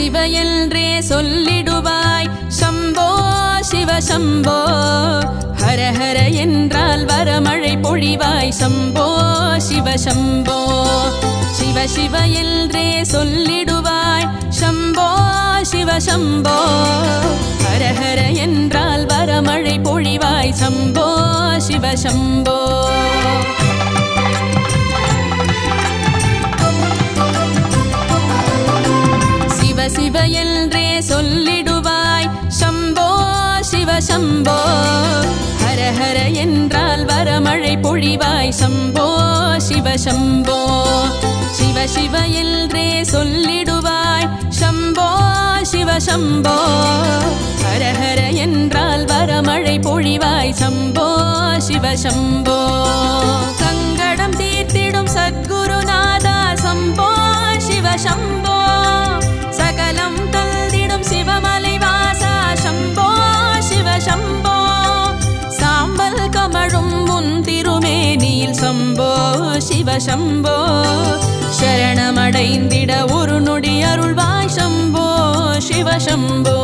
சிவ என்றே சொல்லிடுவாய் சம்போ சிவ சம்போ ஹர ஹர என்றால் வரமழை பொழிவாய் சம்போ சிவ சம்போ சிவ சிவ என்றே சொல்லிடுவாய் சம்போ சிவ சம்போ ஹர ஹர என்றால் வரமழை பொழிவாய் சம்போ சிவ சம்போ சிவ சிவ என்றே சொல்லிடுவாய் சம்போ சிவ சம்போ ஹர ஹர என்றால் வரமழை பொழிவாய் சம்போ சிவ சம்போ சிவ சிவ என்றே சொல்லிடுவாய் சம்போ சிவ சம்போ ஹர ஹர என்றால் வரமழை பொழிவாய் சம்போ சிவ சம்போ சங்கடம் தீர்த்திடும் சத்குருநாதா சம்போ சிவ சம்போ சகலம் தந்திடும் சிவமலை வாசா சம்போ சிவ சம்போ சாம்பல் கமழும் முன் திருமேனியில் சம்போ சிவ சம்போ சரணமடைந்திட ஒரு நொடி அருள்வாய் சம்போ சிவ சம்போ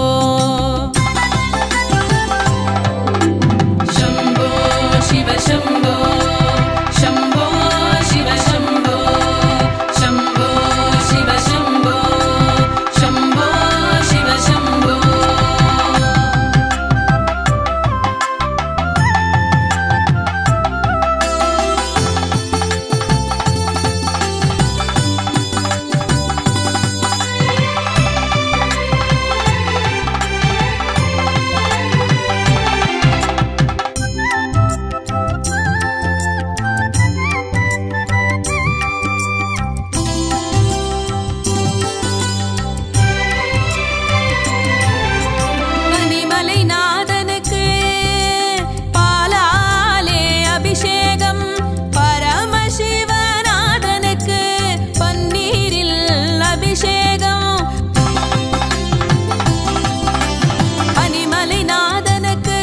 शम्भो शिव शम्भो शम्भो शिव शम्भो शम्भो शिव शम्भो शम्भो शिव शम्भो மணிமலை நாதனுக்கு பாலாலே அபிஷேகம் பரமசிவநாதனுக்கு பன்னீரில் அபிஷேகம் மணிமலை நாதனுக்கு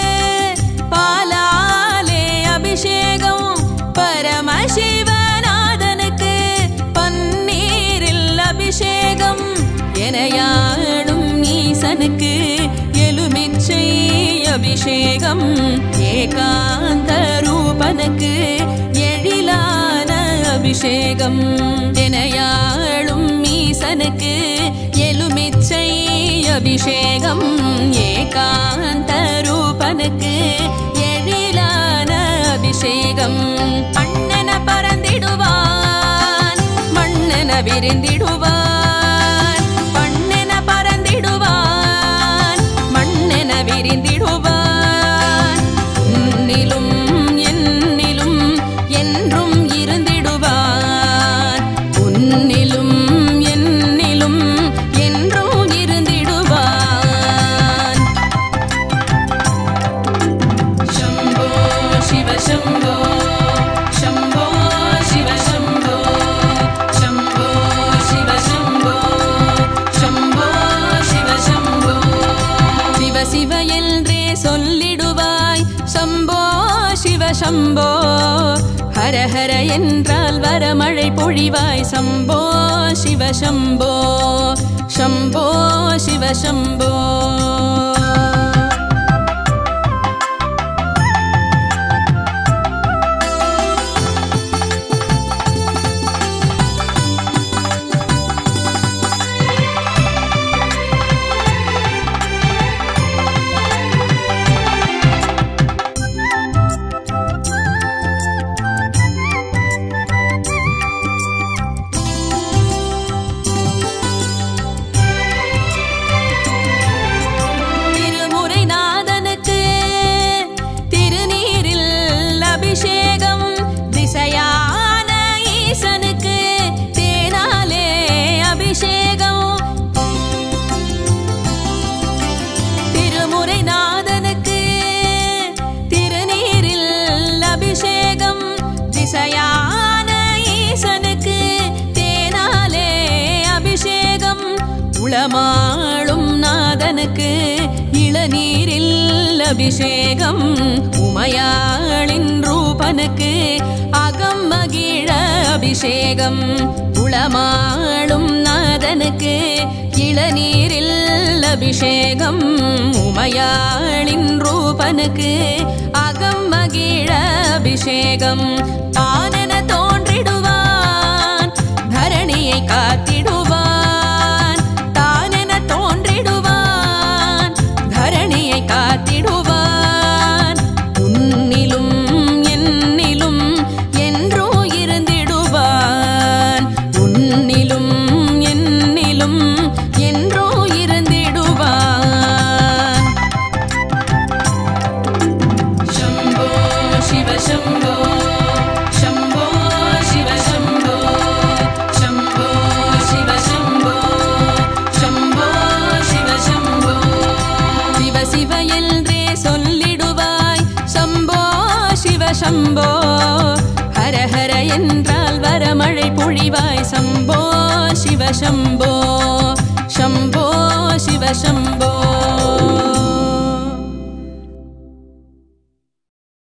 பாலாலே அபிஷேகம் பரமசிவநாதனுக்கு பன்னீரில் அபிஷேகம் எனையாடும் ஈசனுக்கு எலுமிச்சை அபிஷேகம் ஏகாந்த ரூபனுக்கு எழிலான அபிஷேகம் எனையாளும் ஈசனுக்கு எலுமிச்சை அபிஷேகம் ஏகாந்த ரூபனுக்கு எழிலான அபிஷேகம் அண்ணன பறந்திடுவான் மண்ணென விரிந்திடுவான் பண்ணென பறந்திடுவான் மண்ணென விரிந்திடுவான் உன்னிலும் என்னிலும் என்றும் இருந்திடுவான் உன்னிலும் என்னிலும் என்றும் இருந்திடுவான் शम्भो शिव शम्भो शम्भो शिव शम्भो शम्भो शिव शम्भो शम्भो शिव शम्भो சிவ சிவ என்றே சொல்லிடுவாய் சம்போ சிவ சம்போ ஹர ஹர என்றால் வரமழை பொழிவாய் சம்போ சிவ சம்போ சம்போ சிவ சம்போ திருமுறை நாதனுக்கு திருநீரில் அபிஷேகம் திசையான ஈசனுக்கு தேனாலே அபிஷேகம் திருமுறை நாதனுக்கு திருநீரில் அபிஷேகம் திசையான ஈசனுக்கு தேனாலே அபிஷேகம் உளமாளும் நாதனுக்கு இளநீரில் அபிஷேகம் உமையாளின் ரூபனுக்கு அகம் மகிழ அபிஷேகம் உளமாளும் நாத நாரதனுக்கு இளநீரில் அபிஷேகம் உமையாளின் ரூபனுக்கு அகம் மகிழ அபிஷேகம் தானென தோன்றிடுவான் தரணியை காத்திடுவான் தானென தோன்றிடுவான் தரணியை காத்திடுவான் உன்னிலும் என்னிலும் என்றோ இருந்திடுவான் உன்னிலும் என்னிலும் என்றோ இருந்திடுவான் शम्भो शिव शम्भो शम्भो शिव शम्भो शम्भो शिव शम्भो शम्भो शिव शम्भो சிவ சிவ என்றே சொல்லிடுவாய் சம்போ சிவ சம்போ ஹர ஹர என்றால் வரமழை பொழிவாய் சம்போ சிவ சம்போ சம்போ சிவ சம்போ